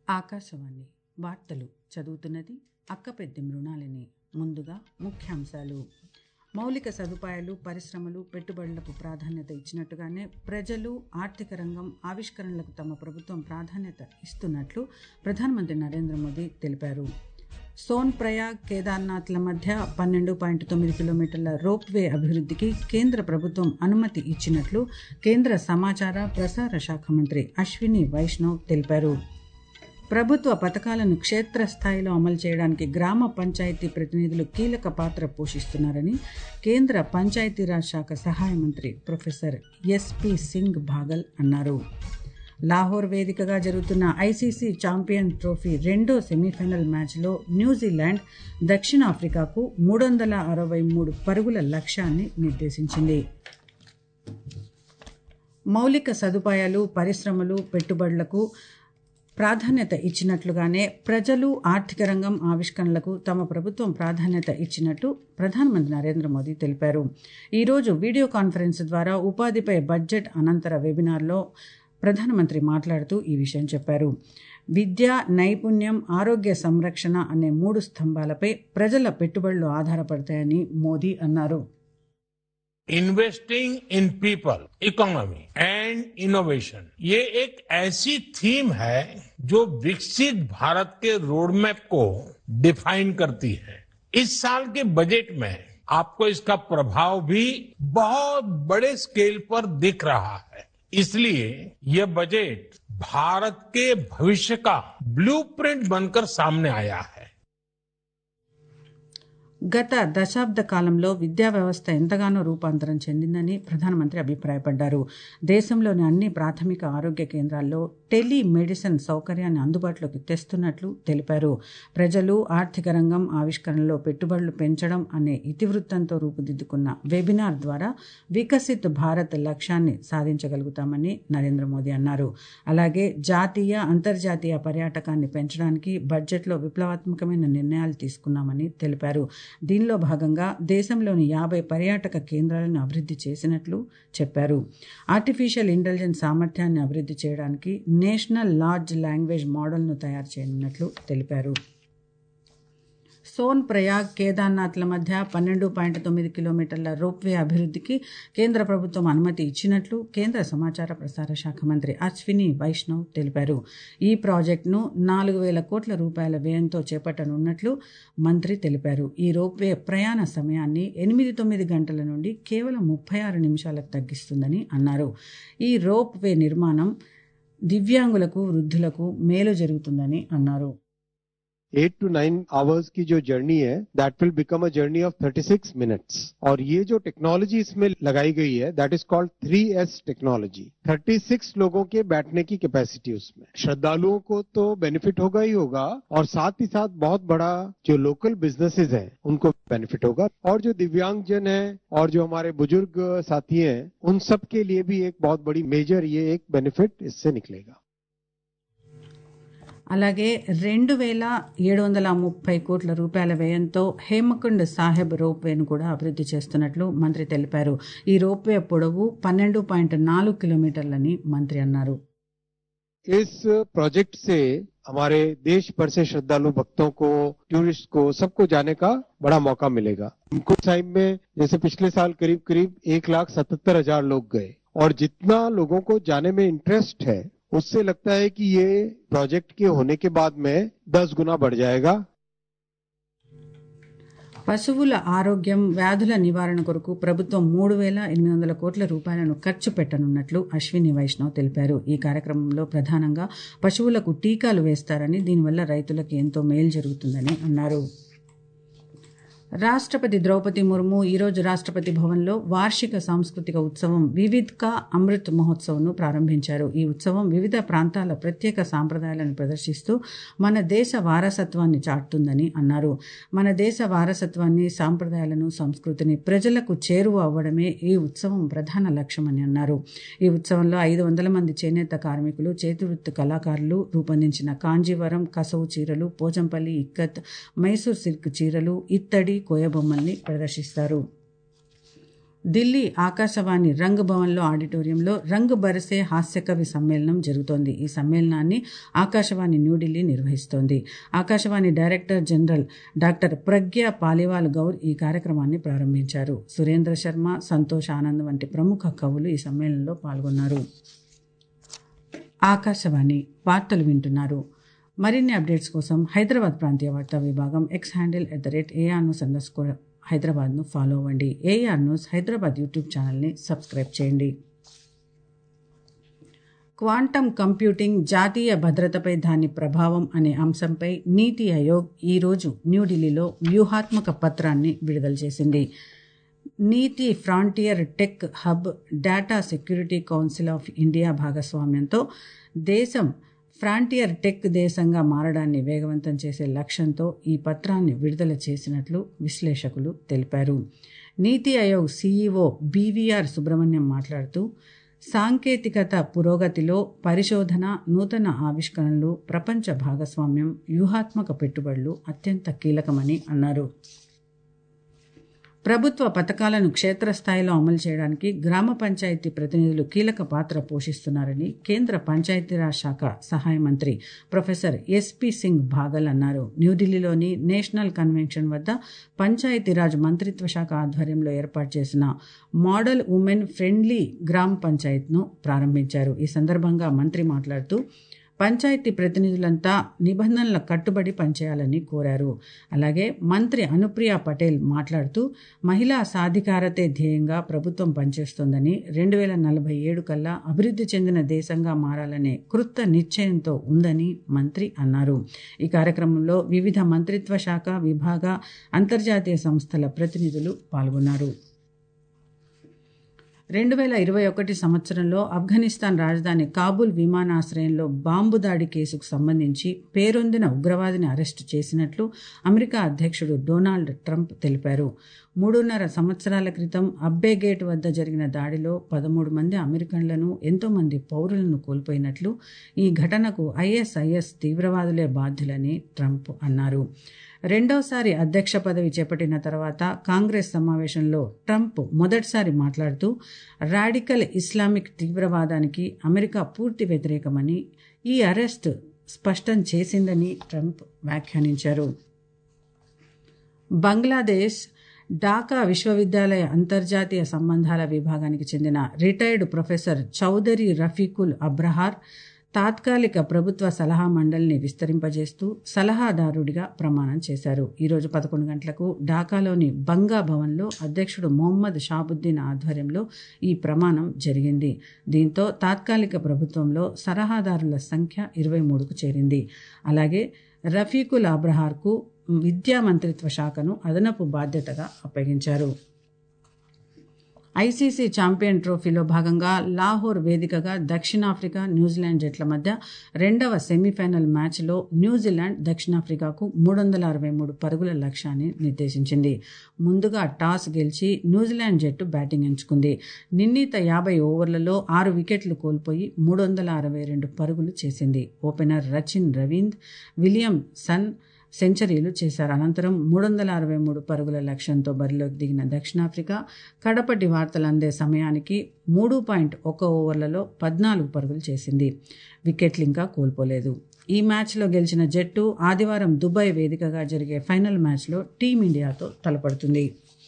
ఆకాశవాణి వార్తలు చదువుతున్నది అక్కపెద్ది మృణాలిని ముందుగా ముఖ్యాంశాలు మౌలిక సదుపాయాలు పరిశ్రమలు పెట్టుబడులకు ప్రాధాన్యత ఇచ్చినట్టుగానే ప్రజలు ఆర్థిక రంగం ఆవిష్కరణలకు తమ ప్రభుత్వం ప్రాధాన్యత ఇస్తున్నట్లు ప్రధానమంత్రి నరేంద్ర మోదీ తెలిపారు సోన్ ప్రయాగ్ కేదార్నాథ్ల మధ్య పన్నెండు పాయింట్ తొమ్మిది కిలోమీటర్ల రోప్వే అభివృద్ధికి కేంద్ర ప్రభుత్వం అనుమతి ఇచ్చినట్లు కేంద్ర సమాచార ప్రసార శాఖ మంత్రి అశ్విని వైష్ణవ్ తెలిపారు ప్రభుత్వ పథకాలను క్షేత్రస్థాయిలో అమలు చేయడానికి గ్రామ పంచాయతీ ప్రతినిధులు కీలక పాత్ర పోషిస్తున్నారని కేంద్ర పంచాయతీరాజ్ శాఖ సహాయ మంత్రి ప్రొఫెసర్ ఎస్పి సింగ్ భాగల్ అన్నారు లాహోర్ వేదికగా జరుగుతున్న ఐసీసీ ఛాంపియన్ ట్రోఫీ రెండో సెమీఫైనల్ మ్యాచ్లో న్యూజిలాండ్ దక్షిణాఫ్రికాకు మూడు వందల అరవై మూడు పరుగుల లక్ష్యాన్ని నిర్దేశించింది మౌలిక సదుపాయాలు పరిశ్రమలు పెట్టుబడులకు ప్రాధాన్యత ఇచ్చినట్లుగానే ప్రజలు ఆర్థిక రంగం ఆవిష్కరణలకు తమ ప్రభుత్వం ప్రాధాన్యత ఇచ్చినట్టు ప్రధానమంత్రి నరేంద్ర మోదీ తెలిపారు ఈరోజు వీడియో కాన్ఫరెన్స్ ద్వారా ఉపాధిపై బడ్జెట్ అనంతర వెబినార్లో ప్రధానమంత్రి మాట్లాడుతూ ఈ విషయం చెప్పారు విద్య నైపుణ్యం ఆరోగ్య సంరక్షణ అనే మూడు స్తంభాలపై ప్రజల పెట్టుబడులు ఆధారపడతాయని మోదీ అన్నారు investing in people economy and innovation ये एक ऐसी थीम है जो विकसित भारत के रोड मैप को डिफाइन करती है इस साल के बजट में आपको इसका प्रभाव भी बहुत बड़े स्केल पर दिख रहा है इसलिए यह बजट भारत के भविष्य का ब्लूप्रिंट बनकर सामने आया है గత దశాబ్ద కాలంలో విద్యా వ్యవస్థ ఎంతగానో రూపాంతరం చెందిందని ప్రధానమంత్రి అభిప్రాయపడ్డారు దేశంలోని అన్ని ప్రాథమిక ఆరోగ్య కేంద్రాల్లో టెలి మెడిసిన్ సౌకర్యాన్ని అందుబాటులోకి తెస్తున్నట్లు తెలిపారు ప్రజలు ఆర్థిక రంగం ఆవిష్కరణలో పెట్టుబడులు పెంచడం అనే ఇతివృత్తంతో రూపుదిద్దుకున్న వెబినార్ ద్వారా వికసిత్ భారత్ లక్ష్యాన్ని సాధించగలుగుతామని నరేంద్ర మోదీ అన్నారు అలాగే జాతీయ అంతర్జాతీయ పర్యాటకాన్ని పెంచడానికి బడ్జెట్లో విప్లవాత్మకమైన నిర్ణయాలు తీసుకున్నామని తెలిపారు దీనిలో భాగంగా దేశంలోని యాభై పర్యాటక కేంద్రాలను అభివృద్ధి చేసినట్లు చెప్పారు ఆర్టిఫిషియల్ ఇంటెలిజెన్స్ సామర్థ్యాన్ని అభివృద్ధి చేయడానికి నేషనల్ లార్జ్ లాంగ్వేజ్ మోడల్ను తయారు చేయనున్నట్లు తెలిపారు సోన్ ప్రయాగ్ కేదార్నాథ్ల మధ్య పన్నెండు పాయింట్ తొమ్మిది కిలోమీటర్ల రోప్వే అభివృద్ధికి కేంద్ర ప్రభుత్వం అనుమతి ఇచ్చినట్లు కేంద్ర సమాచార ప్రసార శాఖ మంత్రి అశ్విని వైష్ణవ్ తెలిపారు ఈ ప్రాజెక్టును నాలుగు వేల కోట్ల రూపాయల వ్యయంతో చేపట్టనున్నట్లు మంత్రి తెలిపారు ఈ రోప్వే ప్రయాణ సమయాన్ని ఎనిమిది తొమ్మిది గంటల నుండి కేవలం ముప్పై ఆరు నిమిషాలకు తగ్గిస్తుందని అన్నారు ఈ రోప్ వే నిర్మాణం దివ్యాంగులకు వృద్ధులకు మేలు జరుగుతుందని అన్నారు एट टू नाइन आवर्स की जो जर्नी है that will become a journey of 36 minutes और ये जो टेक्नोलॉजी इसमें लगाई गई है that is called three S technology 36 लोगों के बैठने की कैपेसिटी उसमें श्रद्धालुओं को तो बेनिफिट होगा ही होगा और साथ ही साथ बहुत बड़ा जो लोकल बिजनेसेस हैं उनको बेनिफिट होगा और जो दिव्यांग जन है और जो हमारे बुजुर्ग साथी हैं उन सब के लिए भी एक बहुत बड़ी मेजर ये एक बेनिफिट इससे निकलेगा అలాగే రెండు వేల ఏడు వందల ముప్పై కోట్ల రూపాయల వ్యయంతో హేమకుండ్ సాహెబ్ రోప్వేను కూడా అభివృద్ధి చేస్తున్నట్లు మంత్రి తెలిపారు ఈ రోప్వే పొడవు పన్నెండు పాయింట్ నాలుగు కిలోమీటర్లని మంత్రి అన్నారు इस प्रोजेक्ट से हमारे देश भर से श्रद्धालु भक्तों को टूरिस्ट को सबको जाने का बड़ा मौका मिलेगा कुछ टाइम में जैसे पिछले साल करीब करीब एक लाख सतहत्तर हजार लोग गए और जितना लोगों को जाने में इंटरेस्ट है उससे लगता है कि ये प्रोजेक्ट के होने के बाद में दस गुना बढ़ जाएगा పశువుల ఆరోగ్యం వ్యాధుల నివారణ కొరకు ప్రభుత్వం మూడు వేల ఎనిమిది వందల కోట్ల రూపాయలను ఖర్చు పెట్టనున్నట్లు అశ్విని వైష్ణవ్ తెలిపారు ఈ కార్యక్రమంలో ప్రధానంగా పశువులకు టీకాలు వేస్తారని దీనివల్ల రైతులకు ఎంతో మేలు జరుగుతుందని అన్నారు రాష్ట్రపతి ద్రౌపది ముర్ము ఈరోజు రాష్ట్రపతి భవన్లో వార్షిక సాంస్కృతిక ఉత్సవం వివిధ్ కా అమృత్ మహోత్సవ్ను ప్రారంభించారు ఈ ఉత్సవం వివిధ ప్రాంతాల ప్రత్యేక సాంప్రదాయాలను ప్రదర్శిస్తూ మన దేశ వారసత్వాన్ని చాటుతుందని అన్నారు మన దేశ వారసత్వాన్ని సాంప్రదాయాలను సంస్కృతిని ప్రజలకు చేరువ అవ్వడమే ఈ ఉత్సవం ప్రధాన లక్ష్యమని అన్నారు ఈ ఉత్సవంలో ఐదు వందల మంది చేనేత కార్మికులు చేతివృత్తి కళాకారులు రూపొందించిన కాంజీవరం కసవు చీరలు పోచంపల్లి ఇక్కత్ మైసూర్ సిల్క్ చీరలు ఇత్తడి కోయబొమ్మల్ని ప్రదర్శిస్తారు ఢిల్లీ ఆకాశవాణి రంగ్ భవన్లో ఆడిటోరియంలో రంగ్ బరసే హాస్యకవి సమ్మేళనం జరుగుతోంది ఈ సమ్మేళనాన్ని ఆకాశవాణి న్యూఢిల్లీ నిర్వహిస్తోంది Akashvani director general doctor Pragya Paliwal Gaur ఈ కార్యక్రమాన్ని ప్రారంభించారు సురేంద్ర శర్మ సంతోష్ ఆనంద్ వంటి ప్రముఖ కవులు ఈ సమ్మేళనంలో పాల్గొన్నారు ఆకాశవాణి వార్తలు వింటున్నారు మరిన్ని అప్డేట్స్ కోసం హైదరాబాద్ ప్రాంతీయ వార్తా విభాగం X handle at the rate air news under score హైదరాబాద్ను ఫాలో అవ్వండి ఏఆర్ న్యూస్ హైదరాబాద్ యూట్యూబ్ ఛానల్ని సబ్స్క్రైబ్ చేయండి క్వాంటమ్ కంప్యూటింగ్ జాతీయ భద్రతపై దాని ప్రభావం అనే అంశంపై నీతి ఆయోగ్ ఈరోజు న్యూఢిల్లీలో వ్యూహాత్మక పత్రాన్ని విడుదల చేసింది NITI frontier tech hub data security council of India భాగస్వామ్యంతో దేశం ఫ్రాంటియర్ టెక్ దేశంగా మారడాన్ని వేగవంతం చేసే లక్ష్యంతో ఈ పత్రాన్ని విడుదల చేసినట్లు విశ్లేషకులు తెలిపారు నీతి ఆయోగ్ సీఈఓ బీవీఆర్ సుబ్రహ్మణ్యం మాట్లాడుతూ సాంకేతికత పురోగతిలో పరిశోధన నూతన ఆవిష్కరణలు ప్రపంచ భాగస్వామ్యం వ్యూహాత్మక పెట్టుబడులు అత్యంత కీలకమని అన్నారు ప్రభుత్వ పథకాలను క్షేత్రస్థాయిలో అమలు చేయడానికి గ్రామ పంచాయతీ ప్రతినిధులు కీలక పాత్ర పోషిస్తున్నారని కేంద్ర పంచాయతీరాజ్ శాఖ సహాయ మంత్రి ప్రొఫెసర్ ఎస్పి సింగ్ భాగల్ అన్నారు న్యూఢిల్లీలోని నేషనల్ కన్వెన్షన్ వద్ద పంచాయతీరాజ్ మంత్రిత్వ శాఖ ఆధ్వర్యంలో ఏర్పాటు చేసిన మోడల్ ఉమెన్ ఫ్రెండ్లీ గ్రామ్ పంచాయత్ను ప్రారంభించారు ఈ సందర్భంగా మంత్రి మాట్లాడుతూ పంచాయతీ ప్రతినిధులంతా నిబంధనల కట్టుబడి పనిచేయాలని కోరారు అలాగే మంత్రి అనుప్రియ పటేల్ మాట్లాడుతూ మహిళా సాధికారతే ధ్యేయంగా ప్రభుత్వం పనిచేస్తోందని రెండు వేల నలభై ఏడు కల్లా అభివృద్ధి చెందిన దేశంగా మారాలనే కృత నిశ్చయంతో ఉందని మంత్రి అన్నారు ఈ కార్యక్రమంలో వివిధ మంత్రిత్వ శాఖ విభాగ అంతర్జాతీయ సంస్థల ప్రతినిధులు పాల్గొన్నారు రెండు వేల ఇరవై ఒకటి సంవత్సరంలో ఆఫ్ఘనిస్తాన్ రాజధాని కాబూల్ విమానాశ్రయంలో బాంబు దాడి కేసుకు సంబంధించి పేరొందిన ఉగ్రవాదిని అరెస్టు చేసినట్లు అమెరికా అధ్యక్షుడు డొనాల్డ్ ట్రంప్ తెలిపారు మూడున్నర సంవత్సరాల క్రితం అబ్బే గేట్ వద్ద జరిగిన దాడిలో పదమూడు మంది అమెరికన్లను ఎంతోమంది పౌరులను కోల్పోయినట్లు ఈ ఘటనకు ఐఎస్ఐఎస్ తీవ్రవాదులే బాధ్యులని ట్రంప్ అన్నారు రెండోసారి అధ్యక్ష పదవి చేపట్టిన తర్వాత కాంగ్రెస్ సమావేశంలో ట్రంప్ మొదటిసారి మాట్లాడుతూ రాడికల్ ఇస్లామిక్ తీవ్రవాదానికి అమెరికా పూర్తి వ్యతిరేకమని ఈ అరెస్ట్ స్పష్టం చేసిందని ట్రంప్ వ్యాఖ్యానించారు బంగ్లాదేశ్ ఢాకా విశ్వవిద్యాలయ అంతర్జాతీయ సంబంధాల విభాగానికి చెందిన రిటైర్డ్ ప్రొఫెసర్ చౌదరి రఫీకుల్ అబ్రహార్ తాత్కాలిక ప్రభుత్వ సలహా మండలిని విస్తరింపజేస్తూ సలహాదారుడిగా ప్రమాణం చేశారు ఈరోజు పదకొండు గంటలకు ఢాకాలోని బంగా భవన్లో అధ్యక్షుడు మొహమ్మద్ షాబుద్దీన్ ఆధ్వర్యంలో ఈ ప్రమాణం జరిగింది దీంతో తాత్కాలిక ప్రభుత్వంలో సలహాదారుల సంఖ్య ఇరవై మూడుకు చేరింది అలాగే రఫీకుల్ అబ్రహార్కు విద్యా మంత్రిత్వ శాఖను అదనపు బాధ్యతగా అప్పగించారు ఐసీసీ ఛాంపియన్ ట్రోఫీలో భాగంగా లాహోర్ వేదికగా దక్షిణాఫ్రికా న్యూజిలాండ్ జట్ల మధ్య రెండవ సెమీఫైనల్ మ్యాచ్లో న్యూజిలాండ్ దక్షిణాఫ్రికాకు మూడు వందల అరవై మూడు పరుగుల లక్ష్యాన్ని నిర్దేశించింది ముందుగా టాస్ గెలిచి న్యూజిలాండ్ జట్టు బ్యాటింగ్ ఎంచుకుంది నిర్ణీత యాభై ఓవర్లలో ఆరు వికెట్లు కోల్పోయి మూడు వందల అరవై రెండు పరుగులు చేసింది opener Rachin Ravindra Williamson సెంచరీలు చేశారు అనంతరం మూడు వందల అరవై మూడు పరుగుల లక్ష్యంతో బరిలోకి దిగిన దక్షిణాఫ్రికా కడపటి వార్తలు అందే సమయానికి మూడు పాయింట్ ఒక ఓవర్లలో పద్నాలుగు పరుగులు చేసింది వికెట్లు ఇంకా కోల్పోలేదు ఈ మ్యాచ్లో గెలిచిన జట్టు ఆదివారం దుబాయ్ వేదికగా జరిగే ఫైనల్ మ్యాచ్లో టీమిండియాతో తలపడుతుంది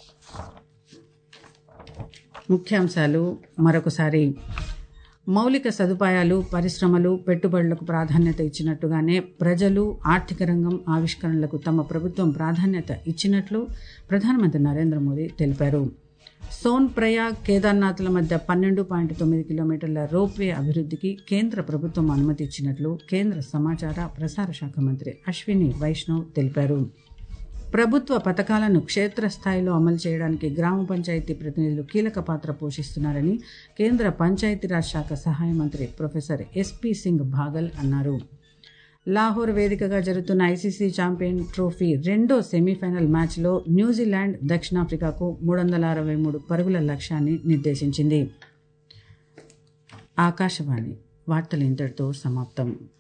ముఖ్యాంశాలు మరొకసారి మౌలిక సదుపాయాలు పరిశ్రమలు పెట్టుబడులకు ప్రాధాన్యత ఇచ్చినట్టుగానే ప్రజలు ఆర్థిక రంగం ఆవిష్కరణలకు తమ ప్రభుత్వం ప్రాధాన్యత ఇచ్చినట్లు ప్రధానమంత్రి నరేంద్ర మోదీ తెలిపారు సోన్ ప్రయాగ్ కేదార్నాథ్ల మధ్య పన్నెండు పాయింట్ తొమ్మిది కిలోమీటర్ల రోప్వే అభివృద్ధికి కేంద్ర ప్రభుత్వం అనుమతి ఇచ్చినట్లు కేంద్ర సమాచార ప్రసార శాఖ మంత్రి అశ్విని వైష్ణవ్ తెలిపారు ప్రభుత్వ పథకాలను క్షేత్రస్థాయిలో అమలు చేయడానికి గ్రామ పంచాయతీ ప్రతినిధులు కీలక పాత్ర పోషిస్తున్నారని కేంద్ర పంచాయతీరాజ్ శాఖ సహాయ మంత్రి ప్రొఫెసర్ ఎస్పి సింగ్ భాగల్ అన్నారు లాహోర్ వేదికగా జరుగుతున్న ఐసీసీ ఛాంపియన్ ట్రోఫీ రెండో సెమీఫైనల్ మ్యాచ్లో న్యూజిలాండ్ దక్షిణాఫ్రికాకు మూడు వందల అరవై మూడు పరుగుల లక్ష్యాన్ని నిర్దేశించింది ఆకాశవాణి వార్తలు ఇంతటితో సమాప్తం